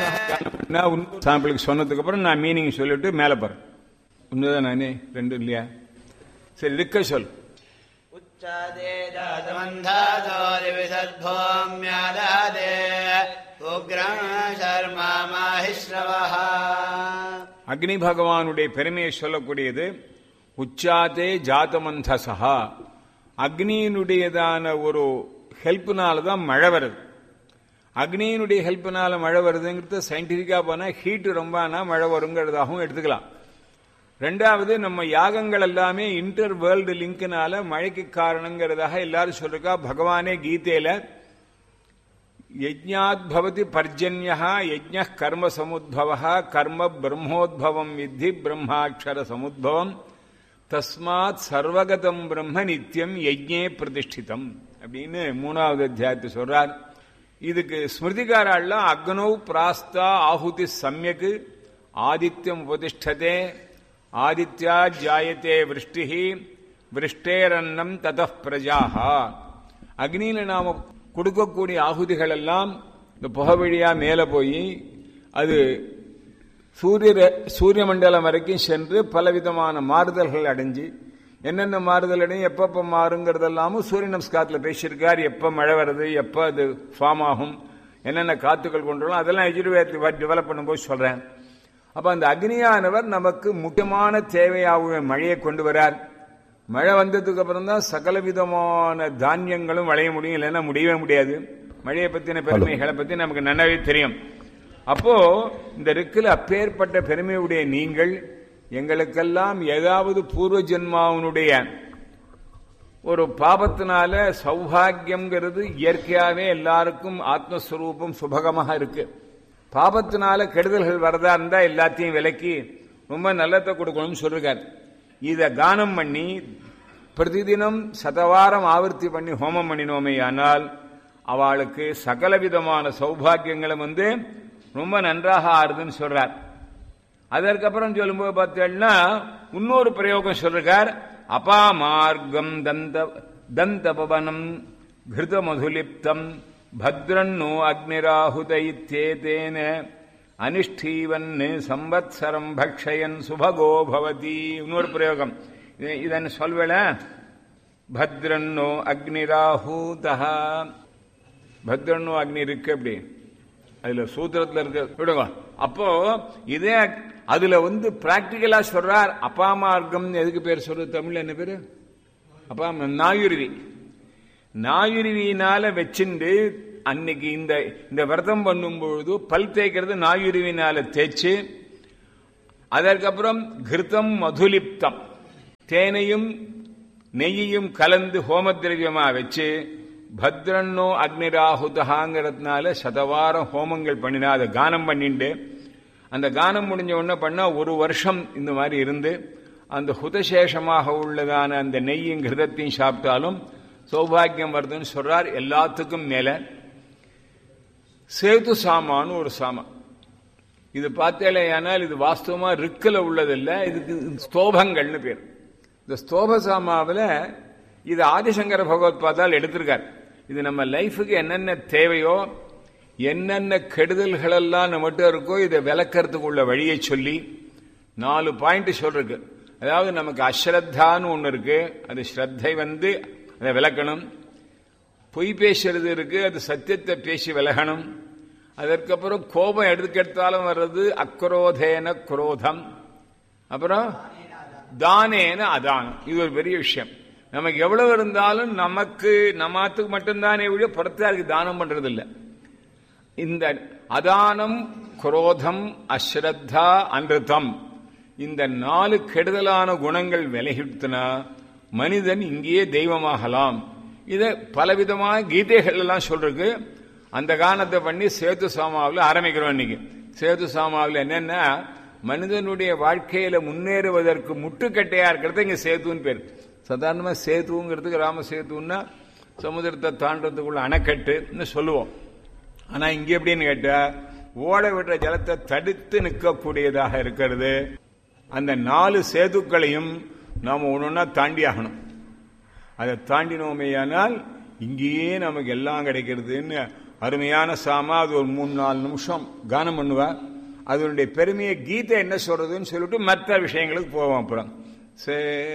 நான் சாம்பிளுக்கு சொன்னதுக்கு அப்புறம் நான் மீனிங் சொல்லிட்டு மேலே போறேன் உண்மைதான் நானே ரெண்டும் இல்லையா சரி இருக்க சொல் उच्चादे दातमन्धातो दिविसद्भोम्यादादे उग्रं शर्मा माहिश्रवः அக்னி பகவானுடைய பெருமையை சொல்லக்கூடியது உச்சாதே ஜாதமந்தசா அக்னியினுடையதான ஒரு ஹெல்ப்னால தான் மழை வருது அக்னியினுடைய ஹெல்ப்னால மழை வருதுங்கிறது சயின்டிஃபிக்கா போனா ஹீட் ரொம்ப ஆனா மழை வருங்கிறதாகவும் எடுத்துக்கலாம் ரெண்டாவது நம்ம யாகங்கள் எல்லாமே இன்டர் வேர்ல்டு லிங்க்னால மழைக்கு காரணங்கிறதாக எல்லாரும் சொல்றா பகவானே கீதையில யஜ்ஞாத் பவதி பர்ஜன்யா யஜ்ஞ கர்ம சமுத்பவ கர்ம பிரம்மோத்பவம் வித்தி பிரம்மாட்சர சமுத்பவம் தஸ்மாத் சர்வகதம் பிரம்ம நித்தியம் யஜ்ஞே பிரதிஷ்டிதம் அப்படின்னு மூணாவது அத்தியாயத்தை சொல்றார் இதுக்கு ஸ்மிருதிகாரெல்லாம் அக்னௌ பிராஸ்தா ஆகுதி சமயக்கு ஆதித்யம் உபதிஷ்டதே ஆதித்யா ஜாயத்தே விருஷ்டி விருஷ்டேரன்னம் தத பிரஜாக அக்னியில நாம கொடுக்கக்கூடிய ஆகுதிகள் எல்லாம் இந்த புகை வழியா மேலே போய் அது சூரிய சூரிய மண்டலம் வரைக்கும் சென்று பலவிதமான மாறுதல்கள் அடைஞ்சு என்னென்ன மாறுதல் அடையும் எப்பப்ப மாறுங்கிறதெல்லாமும் சூரிய நமஸ்காரத்தில் பேசியிருக்கார் எப்போ மழை வருது எப்போ அது ஃபார்ம் ஆகும் என்னென்ன காத்துக்கள் கொண்டு வரும் அதெல்லாம் எஜுர்வேதத்தில் டெவலப் பண்ணும்போது சொல்றேன் அப்ப அந்த அக்னியானவர் நமக்கு முக்கியமான தேவையாகும் மழையை கொண்டு வரார் மழை வந்ததுக்கு அப்புறம் தான் சகல விதமான தானியங்களும் விளைய முடியும் இல்லைன்னா முடியவே முடியாது மழையை பத்தின பெருமைகளை பத்தி நமக்கு நல்லாவே தெரியும் அப்போ இந்த ரிக்கில் அப்பேற்பட்ட பெருமையுடைய நீங்கள் எங்களுக்கெல்லாம் ஏதாவது பூர்வ ஜென்மாவினுடைய ஒரு பாபத்தினால சௌபாகியம்ங்கிறது இயற்கையாவே எல்லாருக்கும் ஆத்மஸ்வரூபம் சுபகமாக இருக்கு பாபத்தினால கெடுதல்கள் வரதா இருந்தா எல்லாத்தையும் விலக்கி ரொம்ப நல்லத்தை கொடுக்கணும்னு சொல்றார் இத கானம் பண்ணி பிரதிதினம் சதவாரம் ஆவர்த்தி பண்ணி ஹோமம் பண்ணினோமே ஆனால் அவளுக்கு சகல விதமான சௌபாகியங்களும் வந்து ரொம்ப நன்றாக ஆறுதுன்னு சொல்றார் அதற்கப்புறம் சொல்லும்போது பார்த்தீங்கன்னா இன்னொரு பிரயோகம் சொல்றார் அபாமார்க்கம் தந்த தந்த பவனம் கிருத மதுலிப்தம் பத்ரன்னோ அக்னிராகுத இத்தேதேன அனிஷ்டீவன் சம்பத்சரம் பக்ஷயன் சுபகோ பவதி இன்னொரு பிரயோகம் இதன் சொல்வேல பத்ரன்னோ அக்னிராஹூதா பத்ரன்னோ அக்னி இருக்கு அப்படி அதுல சூத்திரத்துல இருக்க விடுங்க அப்போ இதே அதுல வந்து பிராக்டிக்கலா சொல்றார் அப்பாமார்க்கம் எதுக்கு பேர் சொல்றது தமிழ்ல என்ன பேரு அப்பா நாயுருவி நாயுருவியினால வச்சுண்டு அன்னைக்கு இந்த இந்த விரதம் பண்ணும் பொழுது பல் தேய்க்கிறது நாயுருவினால தேய்ச்சு அதற்கப்புறம் கிருத்தம் மதுலிப்தம் தேனையும் நெய்யையும் கலந்து ஹோம திரவியமா வச்சு பத்ரன்னோ அக்னிராகுதகாங்கிறதுனால சதவாரம் ஹோமங்கள் பண்ணினா அதை கானம் பண்ணிண்டு அந்த கானம் முடிஞ்ச உடனே பண்ணா ஒரு வருஷம் இந்த மாதிரி இருந்து அந்த ஹுதசேஷமாக உள்ளதான அந்த நெய்யும் கிருதத்தையும் சாப்பிட்டாலும் சௌபாகியம் வருதுன்னு சொல்றார் எல்லாத்துக்கும் மேல சேது சாமான்னு ஒரு சாமா இது பார்த்தேலையானால் இது வாஸ்தவமா ரிக்கில் உள்ளதில்லை இதுக்கு ஸ்தோபங்கள்னு பேர் இந்த ஸ்தோப சாமாவில் இது ஆதிசங்கர பகவத் பார்த்தால் எடுத்திருக்கார் இது நம்ம லைஃபுக்கு என்னென்ன தேவையோ என்னென்ன கெடுதல்கள் எல்லாம் நம்மகிட்ட இருக்கோ இதை விளக்கறதுக்கு உள்ள வழியை சொல்லி நாலு பாயிண்ட் சொல்றதுக்கு அதாவது நமக்கு அஸ்ரத்தான்னு ஒன்று இருக்கு அது ஸ்ரத்தை வந்து அதை விளக்கணும் பொய் பேசுறது இருக்கு அது சத்தியத்தை பேசி விலகணும் அதற்கப்புறம் கோபம் எடுத்துக்கெடுத்தாலும் வர்றது அக்ரோதேன குரோதம் அப்புறம் தானேன அதானம் இது ஒரு பெரிய விஷயம் நமக்கு எவ்வளவு இருந்தாலும் நமக்கு நம்மத்துக்கு மட்டும்தானே விட புறத்தாருக்கு தானம் பண்றது இல்லை இந்த அதானம் குரோதம் அஸ்ரத்தா அன்றுதம் இந்த நாலு கெடுதலான குணங்கள் விலகிட்டுனா மனிதன் இங்கேயே தெய்வமாகலாம் இதை பலவிதமான கீதைகள் எல்லாம் சொல்றதுக்கு அந்த காரணத்தை பண்ணி சேது சாமாவில் ஆரம்பிக்கிறோம் இன்னைக்கு சேது சாமாவில் என்னன்னா மனிதனுடைய வாழ்க்கையில முன்னேறுவதற்கு முட்டுக்கட்டையா இருக்கிறது இங்க சேதுன்னு பேர் சாதாரணமா சேதுங்கிறதுக்கு ராம சேதுன்னா சமுதிரத்தை தாண்டறதுக்குள்ள அணைக்கட்டுன்னு சொல்லுவோம் ஆனா இங்க எப்படின்னு கேட்டா ஓட விடுற ஜலத்தை தடுத்து நிற்கக்கூடியதாக இருக்கிறது அந்த நாலு சேதுக்களையும் நாம் ஒன்னொன்னா தாண்டி ஆகணும் அதை தாண்டினோமேயானால் இங்கேயே நமக்கு எல்லாம் கிடைக்கிறதுன்னு அருமையான சாமா அது ஒரு மூணு நாலு நிமிஷம் கானம் பண்ணுவா அதனுடைய பெருமையை கீதை என்ன சொல்றதுன்னு சொல்லிட்டு மற்ற விஷயங்களுக்கு போவோம் அப்புறம் சே